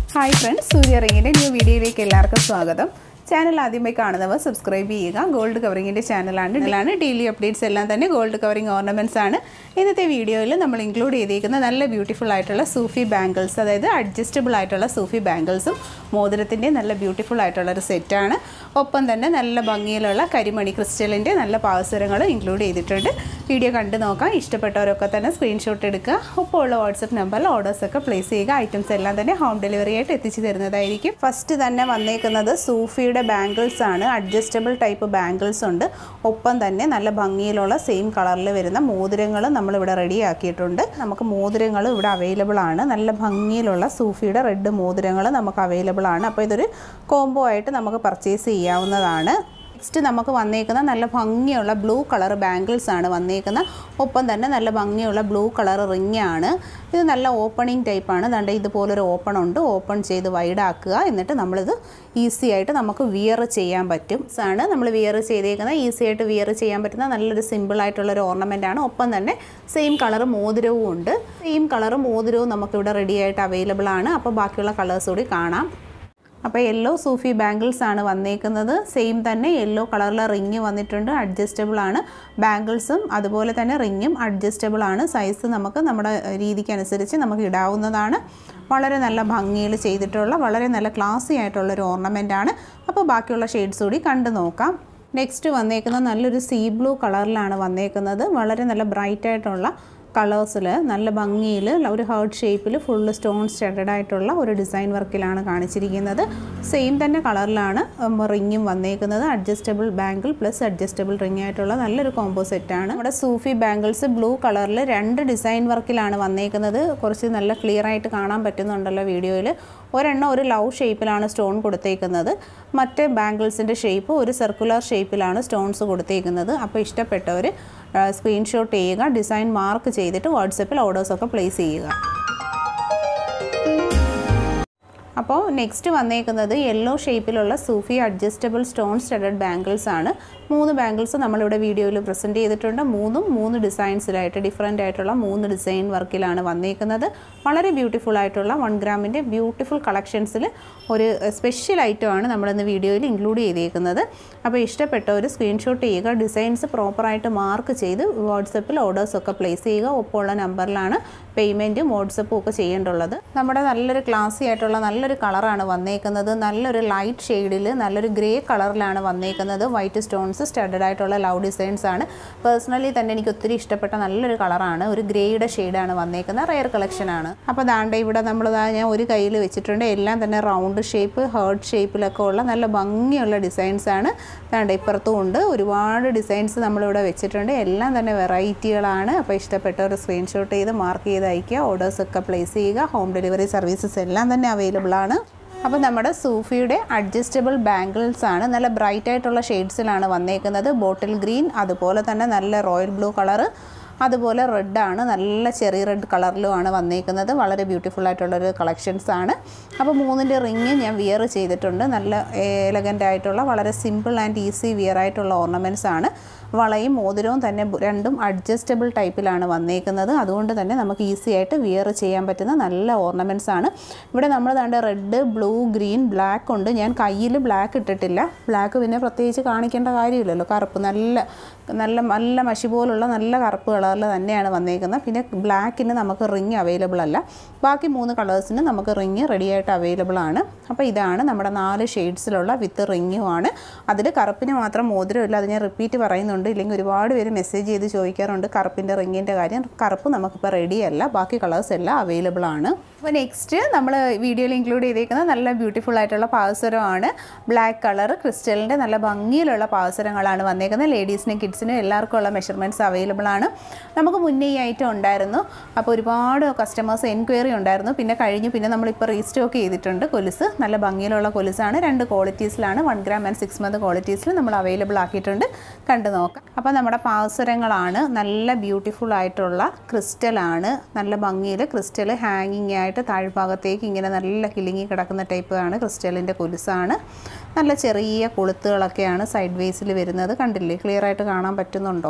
hi friends Surya റിങ്ങിൻ്റെ new വീഡിയോയിലേക്ക് എല്ലാവർക്കും സ്വാഗതം ചാനൽ ആദ്യമായി കാണുന്നവർ സബ്സ്ക്രൈബ് ചെയ്യുക ഗോൾഡ് കവറിങ്ങിൻ്റെ ചാനലാണ് ഇതിലാണ് ഡെയിലി അപ്ഡേറ്റ്സ് എല്ലാം തന്നെ ഗോൾഡ് കവറിങ് ഓർണമെൻറ്റ്സ് ആണ് ഇന്നത്തെ വീഡിയോയിൽ നമ്മൾ ഇൻക്ലൂഡ് ചെയ്തിരിക്കുന്ന നല്ല ബ്യൂട്ടിഫുൾ ആയിട്ടുള്ള സൂഫി ബാംഗിൾസ് അതായത് അഡ്ജസ്റ്റബിൾ ആയിട്ടുള്ള സൂഫി ബാംഗിൾസും മോതിരത്തിൻ്റെ നല്ല ബ്യൂട്ടിഫുൾ ആയിട്ടുള്ള ഒരു സെറ്റാണ് ഒപ്പം തന്നെ നല്ല ഭംഗിയിലുള്ള കരിമണി ക്രിസ്റ്റലിൻ്റെ നല്ല പാവസരങ്ങൾ ഇൻക്ലൂഡ് ചെയ്തിട്ടുണ്ട് വീഡിയോ കണ്ടു നോക്കാം ഇഷ്ടപ്പെട്ടവരൊക്കെ തന്നെ സ്ക്രീൻഷോട്ട് എടുക്കുക ഒപ്പം ഉള്ള വാട്സപ്പ് നമ്പറിൽ ഓർഡേഴ്സൊക്കെ പ്ലേസ് ചെയ്യുക ഐറ്റംസ് എല്ലാം തന്നെ ഹോം ഡെലിവറി ആയിട്ട് എത്തിച്ചു തരുന്നതായിരിക്കും ഫസ്റ്റ് തന്നെ വന്നേക്കുന്നത് സൂഫിയുടെ ബാംഗിൾസ് ആണ് അഡ്ജസ്റ്റബിൾ ടൈപ്പ് ബാംഗിൾസ് ഉണ്ട് ഒപ്പം തന്നെ നല്ല ഭംഗിയിലുള്ള സെയിം കളറിൽ വരുന്ന മോതിരങ്ങൾ നമ്മളിവിടെ റെഡി ആക്കിയിട്ടുണ്ട് നമുക്ക് മോതിരങ്ങൾ ഇവിടെ അവൈലബിൾ ആണ് നല്ല ഭംഗിയിലുള്ള സൂഫിയുടെ റെഡ് മോതിരങ്ങൾ നമുക്ക് അവൈലബിൾ ആണ് അപ്പോൾ ഇതൊരു കോംബോ ആയിട്ട് നമുക്ക് പർച്ചേസ് ചെയ്യാവുന്നതാണ് നെക്സ്റ്റ് നമുക്ക് വന്നേക്കുന്ന നല്ല ഭംഗിയുള്ള ബ്ലൂ കളർ ബാംഗിൾസ് ആണ് വന്നേക്കുന്നത് ഒപ്പം തന്നെ നല്ല ഭംഗിയുള്ള ബ്ലൂ കളർ റിംഗ് ആണ് ഇത് നല്ല ഓപ്പണിംഗ് ടൈപ്പാണ് ദണ്ട ഇതുപോലൊരു ഓപ്പൺ ഉണ്ട് ഓപ്പൺ ചെയ്ത് വൈഡ് ആക്കുക എന്നിട്ട് നമ്മളിത് ഈസി ആയിട്ട് നമുക്ക് വിയർ ചെയ്യാൻ പറ്റും ആണ് നമ്മൾ വിയർ ചെയ്തേക്കുന്നത് ഈസി ആയിട്ട് വിയർ ചെയ്യാൻ പറ്റുന്ന നല്ലൊരു സിമ്പിൾ ആയിട്ടുള്ളൊരു ഓർണമെൻ്റ് ആണ് ഒപ്പം തന്നെ സെയിം കളർ മോതിരവും ഉണ്ട് സെയിം കളർ മോതിരവും നമുക്കിവിടെ റെഡി ആയിട്ട് അവൈലബിൾ ആണ് അപ്പോൾ ബാക്കിയുള്ള കളേഴ്സ് കൂടി കാണാം അപ്പോൾ യെല്ലോ സൂഫി ബാംഗിൾസ് ആണ് വന്നേക്കുന്നത് സെയിം തന്നെ യെല്ലോ കളറിലെ റിങ് വന്നിട്ടുണ്ട് അഡ്ജസ്റ്റബിൾ ആണ് ബാംഗിൾസും അതുപോലെ തന്നെ റിങ്ങും അഡ്ജസ്റ്റബിൾ ആണ് സൈസ് നമുക്ക് നമ്മുടെ രീതിക്കനുസരിച്ച് നമുക്ക് ഇടാവുന്നതാണ് വളരെ നല്ല ഭംഗിയിൽ ചെയ്തിട്ടുള്ള വളരെ നല്ല ക്ലാസി ആയിട്ടുള്ളൊരു ഓർണമെൻ്റ് ആണ് അപ്പോൾ ബാക്കിയുള്ള ഷെയ്ഡ്സ് കൂടി കണ്ടു നോക്കാം നെക്സ്റ്റ് വന്നേക്കുന്നത് നല്ലൊരു സീ ബ്ലൂ കളറിലാണ് വന്നേക്കുന്നത് വളരെ നല്ല ബ്രൈറ്റ് ആയിട്ടുള്ള കളേഴ്സിൽ നല്ല ഭംഗിയിൽ ഒരു ഹേർട്ട് ഷേപ്പിൽ ഫുള്ള് സ്റ്റോൺ സ്റ്റഡഡ് ആയിട്ടുള്ള ഒരു ഡിസൈൻ വർക്കിലാണ് കാണിച്ചിരിക്കുന്നത് സെയിം തന്നെ കളറിലാണ് റിങ്ങും വന്നേക്കുന്നത് adjustable bangle plus adjustable ring ആയിട്ടുള്ള നല്ലൊരു കോംബോ സെറ്റാണ് നമ്മുടെ സൂഫി ബാംഗിൾസ് ബ്ലൂ കളറിൽ രണ്ട് ഡിസൈൻ വർക്കിലാണ് വന്നേക്കുന്നത് കുറച്ച് നല്ല ക്ലിയർ ആയിട്ട് കാണാൻ പറ്റുന്നുണ്ടല്ലോ വീഡിയോയിൽ ഒരെണ്ണം ഒരു ലവ് ഷേപ്പിലാണ് സ്റ്റോൺ കൊടുത്തേക്കുന്നത് മറ്റേ ബാംഗിൾസിൻ്റെ ഷേപ്പ് ഒരു സർക്കുലർ ഷേപ്പിലാണ് സ്റ്റോൺസ് കൊടുത്തേക്കുന്നത് അപ്പോൾ ഇഷ്ടപ്പെട്ടവർ സ്ക്രീൻഷോട്ട് ചെയ്യുക ഡിസൈൻ മാർക്ക് ചെയ്തിട്ട് വാട്സപ്പിൽ ഓർഡേഴ്സൊക്കെ പ്ലേസ് ചെയ്യുക അപ്പോൾ നെക്സ്റ്റ് വന്നേക്കുന്നത് യെല്ലോ ഷേപ്പിലുള്ള സൂഫി അഡ്ജസ്റ്റബിൾ സ്റ്റോൺ സ്റ്റഡഡ് ബാംഗിൾസ് ആണ് മൂന്ന് ബാംഗിൾസ് നമ്മളിവിടെ വീഡിയോയിൽ പ്രസൻറ്റ് ചെയ്തിട്ടുണ്ട് മൂന്നും മൂന്ന് ഡിസൈൻസിലായിട്ട് ഡിഫറെൻ്റ് ആയിട്ടുള്ള മൂന്ന് ഡിസൈൻ വർക്കിലാണ് വന്നേക്കുന്നത് വളരെ ബ്യൂട്ടിഫുൾ ആയിട്ടുള്ള വൺ ഗ്രാമിൻ്റെ ബ്യൂട്ടിഫുൾ കളക്ഷൻസിൽ ഒരു സ്പെഷ്യൽ ഐറ്റമാണ് നമ്മളിന്ന് വീഡിയോയിൽ ഇൻക്ലൂഡ് ചെയ്തേക്കുന്നത് അപ്പോൾ ഇഷ്ടപ്പെട്ട ഒരു സ്ക്രീൻഷോട്ട് ചെയ്യുക ഡിസൈൻസ് പ്രോപ്പറായിട്ട് മാർക്ക് ചെയ്ത് വാട്സപ്പിൽ ഓർഡേഴ്സൊക്കെ പ്ലേസ് ചെയ്യുക ഒപ്പമുള്ള നമ്പറിലാണ് പേയ്മെൻറ്റും വാട്സപ്പും ഒക്കെ ചെയ്യേണ്ടുള്ളത് നമ്മുടെ നല്ലൊരു ക്ലാസി ആയിട്ടുള്ള നല്ലൊരു കളറാണ് വന്നേക്കുന്നത് നല്ലൊരു ലൈറ്റ് ഷെയ്ഡിൽ നല്ലൊരു ഗ്രേ കളറിലാണ് വന്നേക്കുന്നത് വൈറ്റ് സ്റ്റോൺസ് സ്റ്റഡഡ് ആയിട്ടുള്ള ലവ് ഡിസൈൻസ് ആണ് പേഴ്സണലി തന്നെ എനിക്ക് ഒത്തിരി ഇഷ്ടപ്പെട്ട നല്ലൊരു കളറാണ് ഒരു ഗ്രേയുടെ ഷെയ്ഡാണ് വന്നേക്കുന്നത് റെയർ കളക്ഷനാണ് അപ്പോൾ ദാണ്ട ഇവിടെ നമ്മൾ ഞാൻ ഒരു കയ്യിൽ വെച്ചിട്ടുണ്ട് എല്ലാം തന്നെ റൗണ്ട് ഷേപ്പ് ഹേർട്ട് ഷേപ്പിലൊക്കെ ഉള്ള നല്ല ഭംഗിയുള്ള ഡിസൈൻസ് ആണ് ദാണ്ട ഇപ്പുറത്തും ഉണ്ട് ഒരുപാട് ഡിസൈൻസ് നമ്മളിവിടെ വെച്ചിട്ടുണ്ട് എല്ലാം തന്നെ വെറൈറ്റികളാണ് അപ്പോൾ ഇഷ്ടപ്പെട്ട ഒരു സ്ക്രീൻഷോട്ട് ചെയ്ത് മാർക്ക് ചെയ്ത് അയക്കുക ഓർഡേഴ്സൊക്കെ പ്ലേസ് ചെയ്യുക ഹോം ഡെലിവറി സർവീസസ് എല്ലാം തന്നെ അവൈലബിൾ ആണ് അപ്പോൾ നമ്മുടെ സൂഫിയുടെ അഡ്ജസ്റ്റബിൾ ബാംഗിൾസ് ആണ് നല്ല ബ്രൈറ്റ് ആയിട്ടുള്ള ഷെയ്ഡ്സിലാണ് വന്നേക്കുന്നത് ബോട്ടിൽ ഗ്രീൻ അതുപോലെ തന്നെ നല്ല റോയൽ ബ്ലൂ കളറ് അതുപോലെ റെഡാണ് നല്ല ചെറിയ റെഡ് കളറിലുമാണ് വന്നേക്കുന്നത് വളരെ ബ്യൂട്ടിഫുൾ ആയിട്ടുള്ളൊരു കളക്ഷൻസ് ആണ് അപ്പോൾ മൂന്നിൻ്റെ റിങ് ഞാൻ വിയർ ചെയ്തിട്ടുണ്ട് നല്ല എലഗൻ്റ് ആയിട്ടുള്ള വളരെ സിമ്പിൾ ആൻഡ് ഈസി വിയർ ആയിട്ടുള്ള ഓർണമെൻറ്റ്സ് ആണ് വളയും മോതിരവും തന്നെ രണ്ടും അഡ്ജസ്റ്റബിൾ ടൈപ്പിലാണ് വന്നേക്കുന്നത് അതുകൊണ്ട് തന്നെ നമുക്ക് ഈസി ആയിട്ട് വിയർ ചെയ്യാൻ പറ്റുന്ന നല്ല ഓർണമെൻറ്റ്സ് ആണ് ഇവിടെ നമ്മൾ കണ്ട റെഡ് ബ്ലൂ ഗ്രീൻ ബ്ലാക്ക് ഉണ്ട് ഞാൻ കയ്യിൽ ബ്ലാക്ക് ഇട്ടിട്ടില്ല ബ്ലാക്ക് പിന്നെ പ്രത്യേകിച്ച് കാണിക്കേണ്ട കാര്യമില്ലല്ലോ കറുപ്പ് നല്ല നല്ല നല്ല മഷി പോലുള്ള നല്ല കറുപ്പ് കളറിൽ തന്നെയാണ് വന്നേക്കുന്നത് പിന്നെ ബ്ലാക്കിന് നമുക്ക് റിങ് അവൈലബിൾ അല്ല ബാക്കി മൂന്ന് കളേഴ്സിന് നമുക്ക് റിങ് റെഡി ആയിട്ട് അവൈലബിൾ ആണ് അപ്പോൾ ഇതാണ് നമ്മുടെ നാല് ഷെയ്ഡ്സിലുള്ള വിത്ത് റിങ്ങുമാണ് അതിൽ കറുപ്പിന് മാത്രം മോതിരമില്ല അത് ഞാൻ റിപ്പീറ്റ് പറയുന്നുണ്ട് ഇല്ലെങ്കിൽ ഒരുപാട് പേര് മെസ്സേജ് ചെയ്ത് ചോദിക്കാറുണ്ട് കറുപ്പിൻ്റെ റിങ്ങിൻ്റെ കാര്യം കറുപ്പ് നമുക്കിപ്പോൾ റെഡിയല്ല ബാക്കി കളേഴ്സ് എല്ലാം അവൈലബിൾ ആണ് അപ്പോൾ നെക്സ്റ്റ് നമ്മൾ വീഡിയോയിൽ ഇൻക്ലൂഡ് ചെയ്തേക്കുന്ന നല്ല ബ്യൂട്ടിഫുൾ ആയിട്ടുള്ള പാവസരമാണ് ബ്ലാക്ക് കളർ ക്രിസ്റ്റലിൻ്റെ നല്ല ഭംഗിയിലുള്ള പാവസരങ്ങളാണ് വന്നേക്കുന്നത് ലേഡീസിനും കിഡ്സിനും എല്ലാവർക്കും ഉള്ള മെഷർമെൻറ്റ്സ് അവൈലബിൾ ആണ് നമുക്ക് മുന്നേ ഈ ഐറ്റം ഉണ്ടായിരുന്നു അപ്പോൾ ഒരുപാട് കസ്റ്റമേഴ്സ് എൻക്വയറി ഉണ്ടായിരുന്നു പിന്നെ കഴിഞ്ഞു പിന്നെ നമ്മളിപ്പോൾ റീസ്റ്റോക്ക് ചെയ്തിട്ടുണ്ട് കൊലുസ് നല്ല ഭംഗിയിലുള്ള കൊലുസാണ് രണ്ട് ക്വാളിറ്റീസിലാണ് one gram and six month ക്വാളിറ്റീസിൽ നമ്മൾ അവൈലബിൾ ആക്കിയിട്ടുണ്ട് കണ്ടു നോക്കാം അപ്പോൾ നമ്മുടെ പാവസരങ്ങളാണ് നല്ല ബ്യൂട്ടിഫുൾ ആയിട്ടുള്ള ക്രിസ്റ്റലാണ് നല്ല ഭംഗിയിൽ ക്രിസ്റ്റൽ ഹാങ്ങിങ് ആയിട്ട് താഴ്ഭാഗത്തേക്ക് ഇങ്ങനെ നല്ല കിലുങ്ങി കിടക്കുന്ന ടൈപ്പ് ആണ് ക്രിസ്റ്റലിൻ്റെ കൊലുസാണ് നല്ല ചെറിയ കൊളുത്തുകളൊക്കെയാണ് സൈഡ് വേസിൽ വരുന്നത് കണ്ടില്ലേ ക്ലിയർ ആയിട്ട് കാണാൻ പറ്റുന്നുണ്ടോ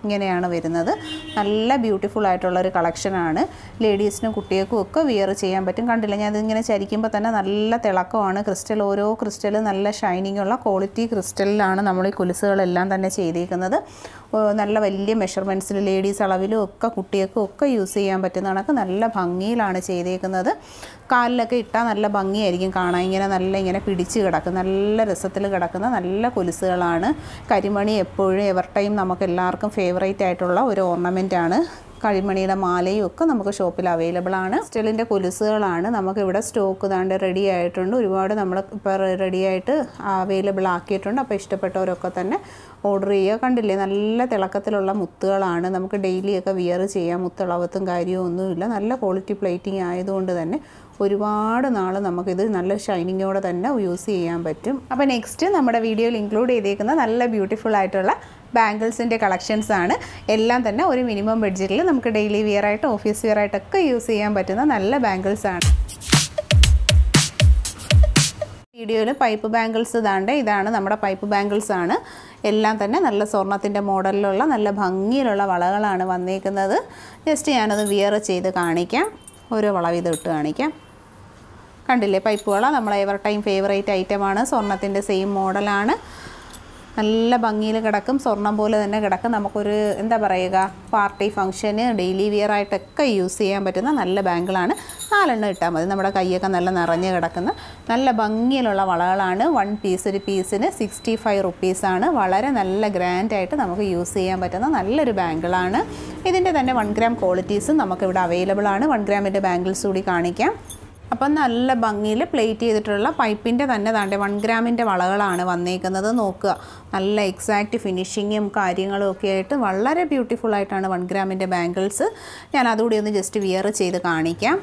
ഇങ്ങനെയാണ് വരുന്നത് നല്ല ബ്യൂട്ടിഫുൾ ആയിട്ടുള്ള ഒരു കളക്ഷനാണ് ലേഡീസിനും കുട്ടികൾക്കും ഒക്കെ വിയർ ചെയ്യാൻ പറ്റും കണ്ടില്ല ഞാൻ ഇതിങ്ങനെ ചരിക്കുമ്പോൾ തന്നെ നല്ല തിളക്കമാണ് ക്രിസ്റ്റൽ ഓരോ ക്രിസ്റ്റൽ നല്ല ഷൈനിങ് ഉള്ള ക്വാളിറ്റി ക്രിസ്റ്റലിലാണ് നമ്മൾ ഈ കുലുസുകളെല്ലാം തന്നെ ചെയ്തിരിക്കുന്നത് ഓ, നല്ല വലിയ മെഷർമെൻറ്റ്സിൽ ലേഡീസ് അളവിലും ഒക്കെ കുട്ടികൾക്കും ഒക്കെ യൂസ് ചെയ്യാൻ പറ്റുന്ന കണക്ക് നല്ല ഭംഗിയിലാണ് ചെയ്തേക്കുന്നത് കാലിലൊക്കെ ഇട്ടാൽ നല്ല ഭംഗിയായിരിക്കും കാണാൻ ഇങ്ങനെ നല്ല ഇങ്ങനെ പിടിച്ച് കിടക്കും നല്ല രസത്തിൽ കിടക്കുന്ന നല്ല കൊലുസുകളാണ് കരിമണി എപ്പോഴും എവർ ടൈം നമുക്ക് എല്ലാവർക്കും ഫേവറേറ്റ് ആയിട്ടുള്ള ഒരു ഓർണമെൻ്റ് ആണ് കരിമണിയുടെ മാലയും ഒക്കെ നമുക്ക് ഷോപ്പിൽ അവൈലബിൾ ആണ് സ്റ്റെലിൻ്റെ കൊലുസുകളാണ് നമുക്ക് ഇവിടെ സ്റ്റോക്ക് ദാണ്ട് റെഡി ആയിട്ടുണ്ട് ഒരുപാട് നമ്മൾ ഇപ്പോൾ റെഡി ആയിട്ട് അവൈലബിൾ ആക്കിയിട്ടുണ്ട് അപ്പോൾ ഇഷ്ടപ്പെട്ടവരൊക്കെ തന്നെ ഓർഡർ ചെയ്യുക കണ്ടില്ലേ നല്ല തിളക്കത്തിലുള്ള മുത്തുകളാണ് നമുക്ക് ഡെയിലി ഒക്കെ വിയർ ചെയ്യാം മുത്തളവത്തും കാര്യവും ഒന്നുമില്ല നല്ല ക്വാളിറ്റി പ്ലേറ്റിംഗ് ആയതുകൊണ്ട് തന്നെ ഒരുപാട് നാൾ നമുക്കിത് നല്ല ഷൈനിങ്ങോടെ തന്നെ യൂസ് ചെയ്യാൻ പറ്റും അപ്പോൾ നെക്സ്റ്റ് നമ്മുടെ വീഡിയോയിൽ ഇൻക്ലൂഡ് ചെയ്തേക്കുന്ന നല്ല ബ്യൂട്ടിഫുൾ ആയിട്ടുള്ള ബാംഗിൾസിൻ്റെ കളക്ഷൻസ് ആണ് എല്ലാം തന്നെ ഒരു മിനിമം ബഡ്ജറ്റിൽ നമുക്ക് ഡെയിലി വിയർ ആയിട്ട് ഓഫീസ് വിയർ ആയിട്ടൊക്കെ യൂസ് ചെയ്യാൻ പറ്റുന്ന നല്ല ബാംഗിൾസ് ആണ് വീഡിയോയിൽ പൈപ്പ് ബാംഗിൾസ് ഇതാണ്ട് ഇതാണ് നമ്മുടെ പൈപ്പ് ബാംഗിൾസ് ആണ് എല്ലാം തന്നെ നല്ല സ്വർണത്തിൻ്റെ മോഡലിലുള്ള നല്ല ഭംഗിയിലുള്ള വളകളാണ് വന്നേക്കുന്നത് ജസ്റ്റ് ഞാനത് വിയർ ചെയ്ത് കാണിക്കാം ഓരോ വളവ് ഇത് ഇട്ട് കാണിക്കാം കണ്ടില്ലേ പൈപ്പ് വള നമ്മളെ എവർ ടൈം ഫേവറേറ്റ് ഐറ്റമാണ് സ്വർണത്തിൻ്റെ സെയിം മോഡലാണ് നല്ല ഭംഗിയിൽ കിടക്കും സ്വർണം പോലെ തന്നെ കിടക്കും നമുക്കൊരു എന്താ പറയുക പാർട്ടി ഫംഗ്ഷന് ഡെയിലി വിയർ ആയിട്ടൊക്കെ യൂസ് ചെയ്യാൻ പറ്റുന്ന നല്ല ബാങ്കിളാണ് നാലെണ്ണം ഇട്ടാൽ മതി നമ്മുടെ കൈയൊക്കെ നല്ല നിറഞ്ഞ് കിടക്കുന്ന നല്ല ഭംഗിയിലുള്ള വളകളാണ് വൺ പീസ് ഒരു പീസിന് സിക്സ്റ്റി ഫൈവ് റുപ്പീസാണ് വളരെ നല്ല ഗ്രാൻഡായിട്ട് നമുക്ക് യൂസ് ചെയ്യാൻ പറ്റുന്ന നല്ലൊരു ബാങ്കിളാണ് ഇതിൻ്റെ തന്നെ വൺ ഗ്രാം ക്വാളിറ്റീസും നമുക്കിവിടെ അവൈലബിൾ ആണ് വൺ ഗ്രാമിൻ്റെ ബാങ്കിൾസ് കൂടി കാണിക്കാം അപ്പം നല്ല ഭംഗിയിൽ പ്ലേറ്റ് ചെയ്തിട്ടുള്ള പൈപ്പിൻ്റെ തന്നെ താണ്ടെ വൺ ഗ്രാമിൻ്റെ വളകളാണ് വന്നേക്കുന്നത് നോക്കുക നല്ല എക്സാക്റ്റ് ഫിനിഷിങ്ങും കാര്യങ്ങളും ഒക്കെ ആയിട്ട് വളരെ ബ്യൂട്ടിഫുൾ ആയിട്ടാണ് വൺ ഗ്രാമിൻ്റെ ബാംഗിൾസ് ഞാൻ അതുകൂടി ഒന്ന് ജസ്റ്റ് വിയർ ചെയ്ത് കാണിക്കാം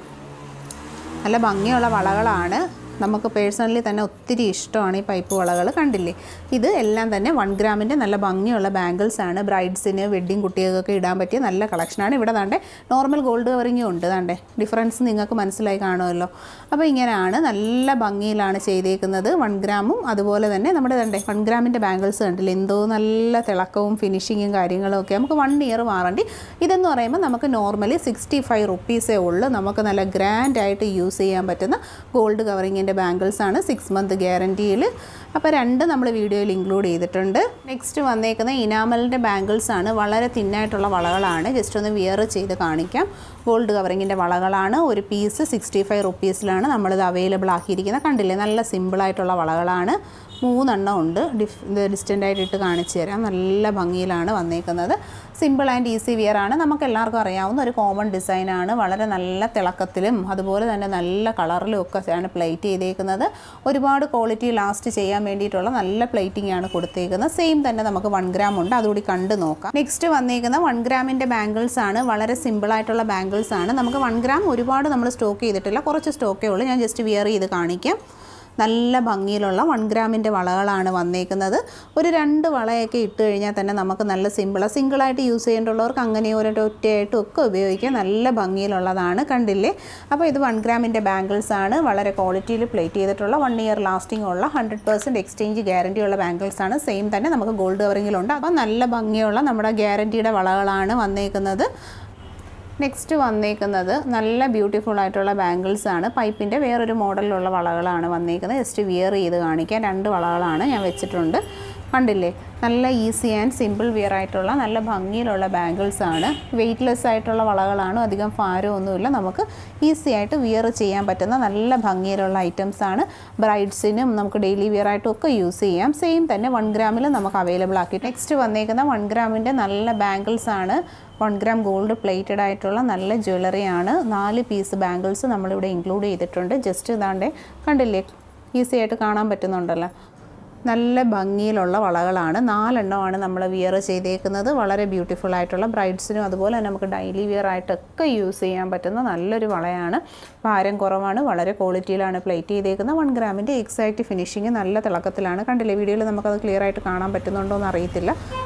നല്ല ഭംഗിയുള്ള വളകളാണ് നമുക്ക് പേഴ്സണലി തന്നെ ഒത്തിരി ഇഷ്ടമാണ് ഈ പൈപ്പ് വളകൾ കണ്ടില്ലേ ഇത് എല്ലാം തന്നെ വൺ ഗ്രാമിൻ്റെ നല്ല ഭംഗിയുള്ള ബാംഗിൾസ് ആണ് ബ്രൈഡ്സിന് വെഡ്ഡിങ് കുട്ടികൾക്കൊക്കെ ഇടാൻ പറ്റിയ നല്ല കളക്ഷനാണ് ഇവിടെ താണ്ടെ നോർമൽ ഗോൾഡ് കവറിങ്ങും ഉണ്ട് താണ്ടെ ഡിഫറൻസ് നിങ്ങൾക്ക് മനസ്സിലായി കാണുമല്ലോ അപ്പോൾ ഇങ്ങനെയാണ് നല്ല ഭംഗിയിലാണ് ചെയ്തേക്കുന്നത് വൺ ഗ്രാമും അതുപോലെ തന്നെ നമ്മുടെ തണ്ടേ വൺ ഗ്രാമിൻ്റെ ബാംഗിൾസ് കണ്ടില്ലേ എന്തോ നല്ല തിളക്കവും ഫിനിഷിങ്ങും കാര്യങ്ങളും ഒക്കെ നമുക്ക് വൺ ഇയർ വാറണ്ടി ഇതെന്ന് പറയുമ്പോൾ നമുക്ക് നോർമലി സിക്സ്റ്റി ഫൈവ് റുപ്പീസേ ഉള്ളൂ നമുക്ക് നല്ല ഗ്രാൻഡ് ആയിട്ട് യൂസ് ചെയ്യാൻ പറ്റുന്ന ഗോൾഡ് കവറിങ്ങിൻ്റെ ബാംഗിൾസ് ആണ് സിക്സ് മന്ത് ഗ്യാരണ്ടിയിൽ അപ്പോൾ രണ്ട് നമ്മൾ വീഡിയോയിൽ ഇൻക്ലൂഡ് ചെയ്തിട്ടുണ്ട് നെക്സ്റ്റ് വന്നേക്കുന്ന ഇനാമലിൻ്റെ ബാംഗിൾസ് ആണ് വളരെ തിന്നായിട്ടുള്ള വളകളാണ് ജസ്റ്റ് ഒന്ന് വിയർ ചെയ്ത് കാണിക്കാം ഗോൾഡ് കവറിങ്ങിൻ്റെ വളകളാണ് ഒരു പീസ് സിക്സ്റ്റി ഫൈവ് റുപ്പീസിലാണ് നമ്മളിത് അവൈലബിൾ ആക്കിയിരിക്കുന്നത് കണ്ടില്ലേ നല്ല സിമ്പിളായിട്ടുള്ള വളകളാണ് മൂന്നെണ്ണം ഉണ്ട് ഡിഫ് ഇത് ഡിസ്റ്റൻ്റ് ആയിട്ട് ഇട്ട് കാണിച്ചു തരാം നല്ല ഭംഗിയിലാണ് വന്നേക്കുന്നത് സിമ്പിൾ ആൻഡ് ഈസി വിയർ ആണ് നമുക്ക് എല്ലാവർക്കും അറിയാവുന്ന ഒരു കോമൺ ഡിസൈനാണ് വളരെ നല്ല തിളക്കത്തിലും അതുപോലെ തന്നെ നല്ല കളറിലും ഒക്കെ ആണ് പ്ലേറ്റ് ചെയ്തേക്കുന്നത് ഒരുപാട് ക്വാളിറ്റി ലാസ്റ്റ് ചെയ്യാൻ വേണ്ടിയിട്ടുള്ള നല്ല പ്ലേറ്റിംഗ് ആണ് കൊടുത്തേക്കുന്നത് സെയിം തന്നെ നമുക്ക് വൺ ഗ്രാം ഉണ്ട് അതുകൂടി കണ്ട് നോക്കാം നെക്സ്റ്റ് വന്നേക്കുന്ന വൺ ഗ്രാമിൻ്റെ ബാംഗിൾസ് ആണ് വളരെ സിമ്പിൾ ആയിട്ടുള്ള ബാംഗിൾസ് ആണ് നമുക്ക് വൺ ഗ്രാം ഒരുപാട് നമ്മൾ സ്റ്റോക്ക് ചെയ്തിട്ടില്ല കുറച്ച് സ്റ്റോക്കേ ഉള്ളൂ ഞാൻ ജസ്റ്റ് വിയർ ചെയ്ത് കാണിക്കാം നല്ല ഭംഗിയിലുള്ള വൺ ഗ്രാമിൻ്റെ വളകളാണ് വന്നേക്കുന്നത് ഒരു രണ്ട് വളയൊക്കെ ഇട്ട് കഴിഞ്ഞാൽ തന്നെ നമുക്ക് നല്ല സിമ്പിളാണ് സിംഗിളായിട്ട് യൂസ് ചെയ്യേണ്ടുള്ളവർക്ക് അങ്ങനെ ഒരു ഒറ്റയായിട്ടും ഒക്കെ ഉപയോഗിക്കാം നല്ല ഭംഗിയിലുള്ളതാണ് കണ്ടില്ലേ അപ്പോൾ ഇത് വൺ ഗ്രാമിൻ്റെ ബാംഗിൾസ് ആണ് വളരെ ക്വാളിറ്റിയിൽ പ്ലേറ്റ് ചെയ്തിട്ടുള്ള വൺ ഇയർ ലാസ്റ്റിംഗ് ഉള്ള ഹൺഡ്രഡ് പെർസെൻറ്റ് എക്സ്ചേഞ്ച് ഗ്യാരണ്ടി ഉള്ള ബാംഗിൾസ് ആണ് സെയിം തന്നെ നമുക്ക് ഗോൾഡ് കവറിങ്ങിലുണ്ട് അപ്പോൾ നല്ല ഭംഗിയുള്ള നമ്മുടെ ഗ്യാരണ്ടിയുടെ വളകളാണ് വന്നേക്കുന്നത് നെക്സ്റ്റ് വന്നേക്കുന്നത് നല്ല ബ്യൂട്ടിഫുൾ ആയിട്ടുള്ള ബാംഗിൾസ് ആണ് പൈപ്പിൻ്റെ വേറൊരു മോഡലിലുള്ള വളകളാണ് വന്നേക്കുന്നത് ജസ്റ്റ് വിയർ ചെയ്ത് കാണിക്കാൻ രണ്ട് വളകളാണ് ഞാൻ വെച്ചിട്ടുണ്ട് കണ്ടില്ലേ നല്ല ഈസി ആൻഡ് സിമ്പിൾ വിയർ ആയിട്ടുള്ള നല്ല ഭംഗിയിലുള്ള ബാംഗിൾസ് ആണ് വെയ്റ്റ്ലെസ് ആയിട്ടുള്ള വളകളാണ് അധികം ഭാരമൊന്നുമില്ല നമുക്ക് ഈസി ആയിട്ട് വിയർ ചെയ്യാൻ പറ്റുന്ന നല്ല ഭംഗിയിലുള്ള ഐറ്റംസ് ആണ് ബ്രൈഡ്സിനും നമുക്ക് ഡെയിലി വിയർ ആയിട്ടും ഒക്കെ യൂസ് ചെയ്യാം സെയിം തന്നെ വൺ ഗ്രാമിൽ നമുക്ക് അവൈലബിൾ ആക്കി നെക്സ്റ്റ് വന്നേക്കുന്ന വൺ ഗ്രാമിൻ്റെ നല്ല ബാംഗിൾസ് ആണ് വൺ ഗ്രാം ഗോൾഡ് പ്ലേറ്റഡ് ആയിട്ടുള്ള നല്ല ജ്വല്ലറി ആണ് നാല് പീസ് ബാംഗിൾസ് നമ്മളിവിടെ ഇൻക്ലൂഡ് ചെയ്തിട്ടുണ്ട് ജസ്റ്റ് ഇതാണ്ട് കണ്ടില്ലേ ഈസി ആയിട്ട് കാണാൻ പറ്റുന്നുണ്ടല്ലോ നല്ല ഭംഗിയിലുള്ള വളകളാണ് നാലെണ്ണമാണ് നമ്മൾ വിയർ ചെയ്തേക്കുന്നത് വളരെ ബ്യൂട്ടിഫുൾ ആയിട്ടുള്ള ബ്രൈഡ്സിനും അതുപോലെ തന്നെ നമുക്ക് ഡെയിലി വിയർ ആയിട്ടൊക്കെ യൂസ് ചെയ്യാൻ പറ്റുന്ന നല്ലൊരു വളയാണ് ഭാരം കുറവാണ് വളരെ ക്വാളിറ്റിയിലാണ് പ്ലേറ്റ് ചെയ്തേക്കുന്നത് വൺ ഗ്രാമിൻ്റെ എക്സാക്റ്റ് ഫിനിഷിങ് നല്ല തിളക്കത്തിലാണ് കണ്ടില്ലേ വീഡിയോയിൽ നമുക്കത് ക്ലിയർ ആയിട്ട് കാണാൻ പറ്റുന്നുണ്ടോ എന്ന് അറിയത്തില്ല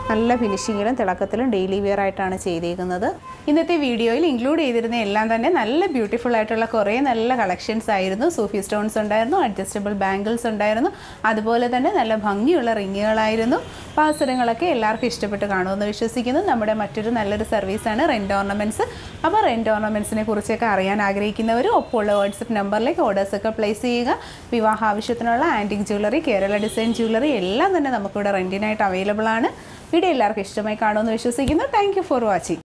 നല്ല ഫിനിഷിങ്ങിലും തിളക്കത്തിലും ഡെയിലി വെയർ ആയിട്ടാണ് ചെയ്തേക്കുന്നത് ഇന്നത്തെ വീഡിയോയിൽ ഇൻക്ലൂഡ് ചെയ്തിരുന്ന എല്ലാം തന്നെ നല്ല ബ്യൂട്ടിഫുൾ ആയിട്ടുള്ള കുറേ നല്ല കളക്ഷൻസ് ആയിരുന്നു സൂഫി സ്റ്റോൺസ് ഉണ്ടായിരുന്നു അഡ്ജസ്റ്റബിൾ ബാംഗിൾസ് ഉണ്ടായിരുന്നു അതുപോലെ തന്നെ നല്ല ഭംഗിയുള്ള റിങ്ങുകളായിരുന്നു അപ്പോൾ ആ അവസരങ്ങളൊക്കെ എല്ലാവർക്കും ഇഷ്ടപ്പെട്ട് കാണുമെന്ന് വിശ്വസിക്കുന്നു നമ്മുടെ മറ്റൊരു നല്ലൊരു സർവീസാണ് റെൻറ്റ് ഓർണമെൻറ്റ്സ് അപ്പോൾ റെൻറ്റ് ഓർണമെൻറ്റ്സിനെ കുറിച്ചൊക്കെ അറിയാൻ ആഗ്രഹിക്കുന്നവർ ഒപ്പമുള്ള വാട്സപ്പ് നമ്പറിലേക്ക് ഓർഡേഴ്സൊക്കെ പ്ലേസ് ചെയ്യുക വിവാഹ ആവശ്യത്തിനുള്ള antique jewellery Kerala design jewellery എല്ലാം തന്നെ നമുക്കിവിടെ റെൻറ്റിനായിട്ട് അവൈലബിൾ ആണ് വീഡിയോ എല്ലാവർക്കും ഇഷ്ടമായി കാണുമെന്ന് വിശ്വസിക്കുന്നു താങ്ക് ഫോർ വാച്ചിങ്